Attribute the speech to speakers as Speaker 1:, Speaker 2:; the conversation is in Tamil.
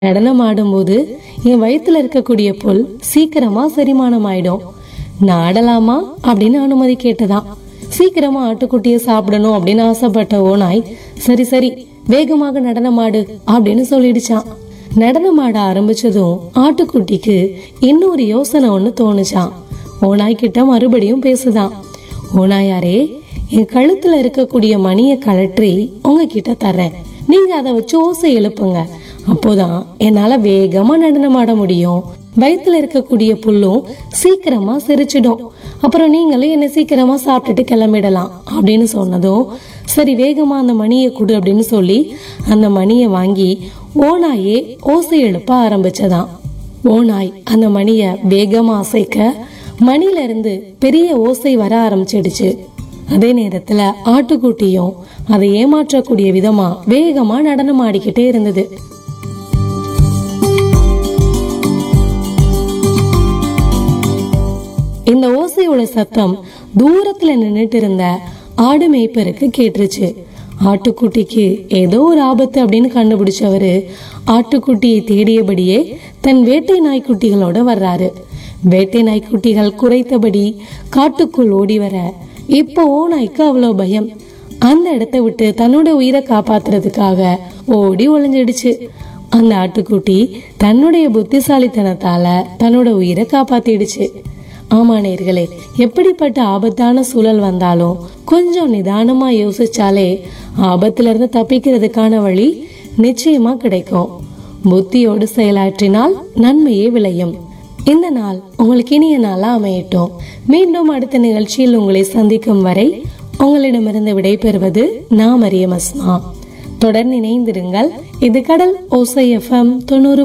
Speaker 1: நடனம் ஆடும்போது என் வயித்துல இருக்கக்கூடிய புல் சீக்கிரமா செரிமானம் ஆயிடும் நான் ஆடலாமா அப்படின்னு அனுமதி கேட்டதாம் சீக்கிரமா ஆட்டுக்குட்டியை சாப்பிடணும் அப்படின்னு ஆசைப்பட்ட ஓநாய் சரி சரி வேகமாக நடனமாடு அப்படின்னு சொல்லிடுச்சான் நடனமாட ஆரம்பிச்சதும் ஆட்டுக்குட்டிக்கு இன்னொரு யோசனை ஒண்ணு தோணுச்சான் ஓநாய் கிட்ட மறுபடியும் பேசுதான் ஓநாயாரே என் கழுத்துல இருக்கக்கூடிய மணியை கழற்றி உங்ககிட்ட தர்றேன் நீங்க அதை வச்சு ஓசை எழுப்புங்க அப்போதான் என்னால வேகமா நடனமாட முடியும் வயித்துல இருக்கக்கூடிய புல்லும் சீக்கிரமா சிரிச்சிடும் அப்புறம் நீங்களும் என்ன சீக்கிரமா சாப்பிட்டுட்டு கிளம்பிடலாம் அப்படின்னு சொன்னதும் சரி வேகமா அந்த மணியை கொடு அப்படின்னு சொல்லி அந்த மணியை வாங்கி ஓநாயே ஓசை எழுப்ப ஆரம்பிச்சதாம் ஓநாய் அந்த மணிய வேகமா அசைக்க மணில இருந்து பெரிய ஓசை வர ஆரம்பிச்சிடுச்சு அதே நேரத்துல ஆட்டுக்குட்டியும் அதை ஏமாற்றக்கூடிய விதமா வேகமா நடனம் ஆடிக்கிட்டே இருந்தது இந்த ஓசையோட சத்தம் தூரத்துல நின்னுட்டு இருந்த ஆடு மேய்ப்பருக்கு கேட்டுருச்சு ஆட்டுக்குட்டிக்கு ஏதோ ஒரு ஆபத்து அப்படின்னு கண்டுபிடிச்சவரு ஆட்டுக்குட்டியை தேடியபடியே தன் வேட்டை நாய்க்குட்டிகளோட வர்றாரு வேட்டை நாய்க்குட்டிகள் குறைத்தபடி காட்டுக்குள் ஓடி வர இப்போ ஓநாய்க்கு அவ்வளோ பயம் அந்த இடத்த விட்டு தன்னோட உயிரை காப்பாத்துறதுக்காக ஓடி ஒளிஞ்சிடுச்சு அந்த ஆட்டுக்குட்டி தன்னுடைய புத்திசாலித்தனத்தால தன்னோட உயிரை காப்பாத்திடுச்சு ஆமா நேர்களே எப்படிப்பட்ட ஆபத்தான சூழல் வந்தாலும் கொஞ்சம் நிதானமா யோசிச்சாலே ஆபத்துல இருந்து தப்பிக்கிறதுக்கான வழி நிச்சயமா கிடைக்கும் புத்தியோடு செயலாற்றினால் நன்மையே விளையும் இந்த நாள் உங்களுக்கு இனிய நாளா அமையட்டும் மீண்டும் அடுத்த நிகழ்ச்சியில் உங்களை சந்திக்கும் வரை உங்களிடமிருந்து விடைபெறுவது நான் மரியம் அஸ்மா தொடர்ந்து இணைந்திருங்கள் இது கடல் ஓசை எஃப்எம் தொண்ணூறு